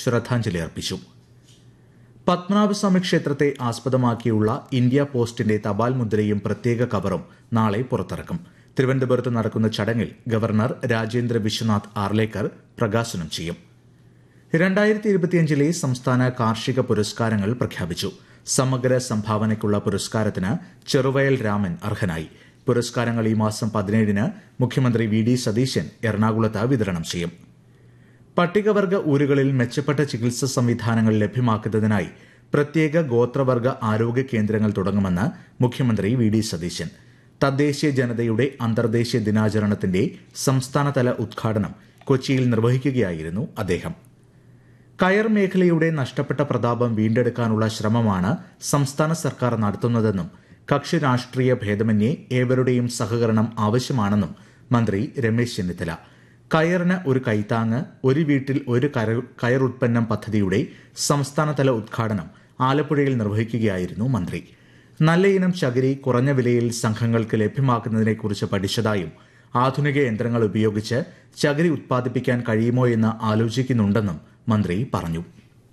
ശ്രദ്ധാഞ്ജലി അർപ്പിച്ചു പത്മനാഭസ്വാമി ക്ഷേത്രത്തെ ആസ്പദമാക്കിയുള്ള ഇന്ത്യ പോസ്റ്റിന്റെ തപാൽ മുദ്രയും പ്രത്യേക കവറും നാളെ പുറത്തിറക്കും തിരുവനന്തപുരത്ത് നടക്കുന്ന ചടങ്ങിൽ ഗവർണർ രാജേന്ദ്ര വിശ്വനാഥ് ആർലേക്കർ പ്രകാശനം ചെയ്യും രണ്ടായിരത്തി ഇരുപത്തിയഞ്ചിലെ സംസ്ഥാന കാർഷിക പുരസ്കാരങ്ങൾ പ്രഖ്യാപിച്ചു സമഗ്ര സംഭാവനയ്ക്കുള്ള പുരസ്കാരത്തിന് ചെറുവയൽ രാമൻ അർഹനായി പുരസ്കാരങ്ങൾ ഈ മാസം പതിനേഴിന് മുഖ്യമന്ത്രി വി ഡി സതീശൻ എറണാകുളത്ത് വിതരണം ചെയ്യും പട്ടികവർഗ ഊരുകളിൽ മെച്ചപ്പെട്ട ചികിത്സാ സംവിധാനങ്ങൾ ലഭ്യമാക്കുന്നതിനായി പ്രത്യേക ഗോത്രവർഗ ആരോഗ്യ കേന്ദ്രങ്ങൾ തുടങ്ങുമെന്ന് മുഖ്യമന്ത്രി വി ഡി സതീശൻ തദ്ദേശീയ ജനതയുടെ അന്തർദേശീയ ദിനാചരണത്തിന്റെ സംസ്ഥാനതല ഉദ്ഘാടനം കൊച്ചിയിൽ നിർവഹിക്കുകയായിരുന്നു അദ്ദേഹം കയർ മേഖലയുടെ നഷ്ടപ്പെട്ട പ്രതാപം വീണ്ടെടുക്കാനുള്ള ശ്രമമാണ് സംസ്ഥാന സർക്കാർ നടത്തുന്നതെന്നും കക്ഷി രാഷ്ട്രീയ ഭേദമന്യേ ഏവരുടെയും സഹകരണം ആവശ്യമാണെന്നും മന്ത്രി രമേശ് ചെന്നിത്തല കയറിന് ഒരു കൈത്താങ്ങ് ഒരു വീട്ടിൽ ഒരു കയർ ഉൽപ്പന്നം പദ്ധതിയുടെ സംസ്ഥാനതല ഉദ്ഘാടനം ആലപ്പുഴയിൽ നിർവഹിക്കുകയായിരുന്നു മന്ത്രി നല്ല ഇനം ചകിരി കുറഞ്ഞ വിലയിൽ സംഘങ്ങൾക്ക് ലഭ്യമാക്കുന്നതിനെക്കുറിച്ച് പഠിച്ചതായും ആധുനിക യന്ത്രങ്ങൾ ഉപയോഗിച്ച് ചകിരി ഉത്പാദിപ്പിക്കാൻ കഴിയുമോ എന്ന് ആലോചിക്കുന്നുണ്ടെന്നും മന്ത്രി പറഞ്ഞു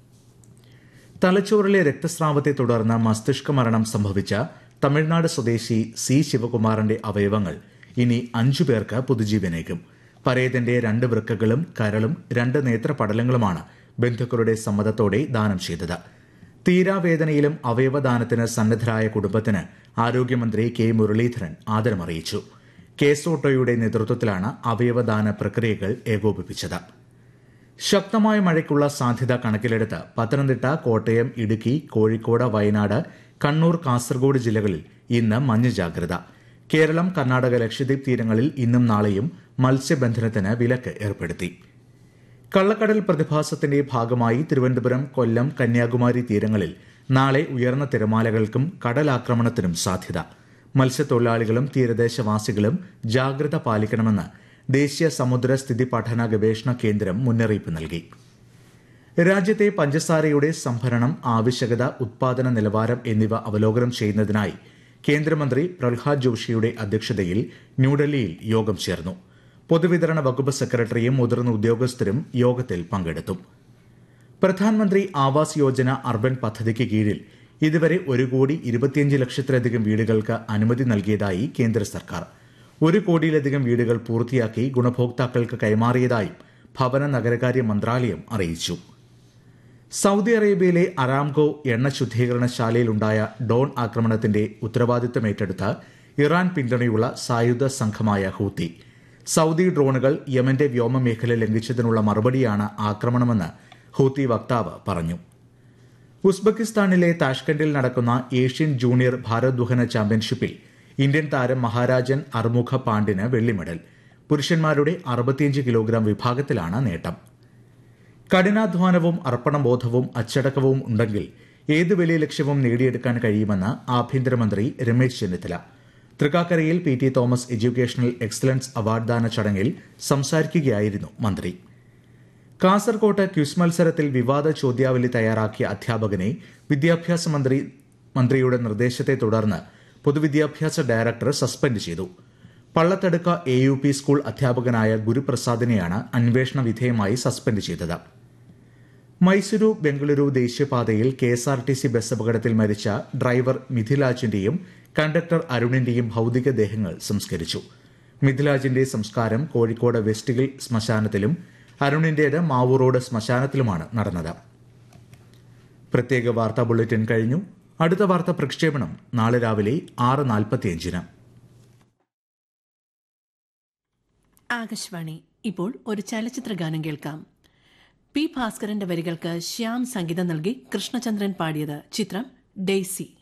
തലച്ചോറിലെ രക്തസ്രാവത്തെ തുടർന്ന് മസ്തിഷ്ക മരണം സംഭവിച്ച തമിഴ്നാട് സ്വദേശി സി ശിവകുമാറിന്റെ അവയവങ്ങൾ ഇനി അഞ്ചു പേർക്ക് പുതുജീവനേക്കും പരേതന്റെ രണ്ട് വൃക്കകളും കരളും രണ്ട് നേത്രപടലങ്ങളുമാണ് ബന്ധുക്കളുടെ സമ്മതത്തോടെ ദാനം ചെയ്തത് തീരാവേദനയിലും അവയവദാനത്തിന് സന്നദ്ധരായ കുടുംബത്തിന് ആരോഗ്യമന്ത്രി കെ മുരളീധരൻ ആദരമറിയിച്ചു കേസോട്ടോയുടെ നേതൃത്വത്തിലാണ് അവയവദാന പ്രക്രിയകൾ ഏകോപിപ്പിച്ചത് ശക്തമായ മഴയ്ക്കുള്ള സാധ്യത കണക്കിലെടുത്ത് പത്തനംതിട്ട കോട്ടയം ഇടുക്കി കോഴിക്കോട് വയനാട് കണ്ണൂർ കാസർഗോഡ് ജില്ലകളിൽ ഇന്ന് മഞ്ഞ ജാഗ്രത കേരളം കർണാടക ലക്ഷദ്വീപ് തീരങ്ങളിൽ ഇന്നും നാളെയും മത്സ്യബന്ധനത്തിന് വിലക്ക് ഏർപ്പെടുത്തി കള്ളക്കടൽ പ്രതിഭാസത്തിന്റെ ഭാഗമായി തിരുവനന്തപുരം കൊല്ലം കന്യാകുമാരി തീരങ്ങളിൽ നാളെ ഉയർന്ന തിരമാലകൾക്കും കടലാക്രമണത്തിനും സാധ്യത മത്സ്യത്തൊഴിലാളികളും തീരദേശവാസികളും ജാഗ്രത പാലിക്കണമെന്ന് ദേശീയ സമുദ്ര സ്ഥിതി പഠന ഗവേഷണ കേന്ദ്രം മുന്നറിയിപ്പ് നൽകി രാജ്യത്തെ പഞ്ചസാരയുടെ സംഭരണം ആവശ്യകത ഉത്പാദന നിലവാരം എന്നിവ അവലോകനം ചെയ്യുന്നതിനായി കേന്ദ്രമന്ത്രി പ്രഹ്ലാദ് ജോഷിയുടെ അധ്യക്ഷതയിൽ ന്യൂഡൽഹിയിൽ യോഗം ചേർന്നു പൊതുവിതരണ വകുപ്പ് സെക്രട്ടറിയും മുതിർന്ന ഉദ്യോഗസ്ഥരും യോഗത്തിൽ പങ്കെടുത്തു പ്രധാനമന്ത്രി ആവാസ് യോജന അർബൻ പദ്ധതിക്ക് കീഴിൽ ഇതുവരെ ഒരു കോടി ഇരുപത്തിയഞ്ച് ലക്ഷത്തിലധികം വീടുകൾക്ക് അനുമതി നൽകിയതായി കേന്ദ്ര സർക്കാർ ഒരു കോടിയിലധികം വീടുകൾ പൂർത്തിയാക്കി ഗുണഭോക്താക്കൾക്ക് കൈമാറിയതായും ഭവന നഗരകാര്യ മന്ത്രാലയം അറിയിച്ചു സൌദി അറേബ്യയിലെ അറാംകോ എണ്ണ ശുദ്ധീകരണശാലയിലുണ്ടായ ഡോൺ ആക്രമണത്തിന്റെ ഉത്തരവാദിത്തം ഏറ്റെടുത്ത ഇറാൻ പിന്തുണയുള്ള സായുധ സംഘമായ ഹൂത്തി സൌദി ഡ്രോണുകൾ യമന്റെ വ്യോമമേഖല ലംഘിച്ചതിനുള്ള മറുപടിയാണ് ആക്രമണമെന്ന് ഹൂത്തി വക്താവ് പറഞ്ഞു ഉസ്ബെക്കിസ്ഥാനിലെ താഷ്കണ്ടിൽ നടക്കുന്ന ഏഷ്യൻ ജൂനിയർ ഭാരോദ്വഹന ചാമ്പ്യൻഷിപ്പിൽ ഇന്ത്യൻ താരം മഹാരാജൻ അർമുഖ പാണ്ഡിന് വെള്ളി മെഡൽ പുരുഷന്മാരുടെ അറുപത്തിയഞ്ച് കിലോഗ്രാം വിഭാഗത്തിലാണ് നേട്ടം കഠിനാധ്വാനവും അർപ്പണബോധവും അച്ചടക്കവും ഉണ്ടെങ്കിൽ ഏത് വലിയ ലക്ഷ്യവും നേടിയെടുക്കാൻ കഴിയുമെന്ന് ആഭ്യന്തരമന്ത്രി രമേശ് ചെന്നിത്തല തൃക്കാക്കരയിൽ P T Thomas educational excellence award ദാന ചടങ്ങിൽ സംസാരിക്കുകയായിരുന്നു മന്ത്രി കാസർകോട്ട് ക്വിസ് മത്സരത്തിൽ വിവാദ ചോദ്യാവലി തയ്യാറാക്കിയ അധ്യാപകനെ വിദ്യാഭ്യാസ മന്ത്രി മന്ത്രിയുടെ നിർദ്ദേശത്തെ തുടർന്ന് പൊതുവിദ്യാഭ്യാസ ഡയറക്ടർ സസ്പെൻഡ് ചെയ്തു Pallathadukka A U P school അധ്യാപകനായ ഗുരുപ്രസാദിനെയാണ് അന്വേഷണ വിധേയമായി സസ്പെൻഡ് ചെയ്തത് മൈസൂരു ബംഗളൂരു ദേശീയപാതയിൽ K S R T C bus അപകടത്തിൽ മരിച്ച ഡ്രൈവർ മിഥിലാജിന്റെയും കണ്ടക്ടർ അരുണിന്റെയും ഭൌതികദേഹങ്ങൾ സംസ്കരിച്ചു മിഥിലാജിന്റെ സംസ്കാരം കോഴിക്കോട് വെസ്റ്റ് ഹിൽ ശ്മശാനത്തിലും അരുണിന്റേത് മാവൂർ റോഡ് ശ്മശാനത്തിലുമാണ് നടന്നത് പ്രത്യേക വാർത്താ ബുള്ളറ്റിൻ കഴിഞ്ഞു അടുത്ത വാർത്ത പ്രക്ഷേപണം നാളെ രാവിലെ ആറ് നാൽപ്പത്തിയഞ്ചിന് ആകാശവാണി ഇപ്പോൾ ഒരു ചലച്ചിത്ര ഗാനം കേൾക്കാം പി ഭാസ്കരന്റെ വരികൾക്ക് ശ്യാം സംഗീതം നൽകി കൃഷ്ണചന്ദ്രൻ പാടിയത് ചിത്രം ഡെയ്സി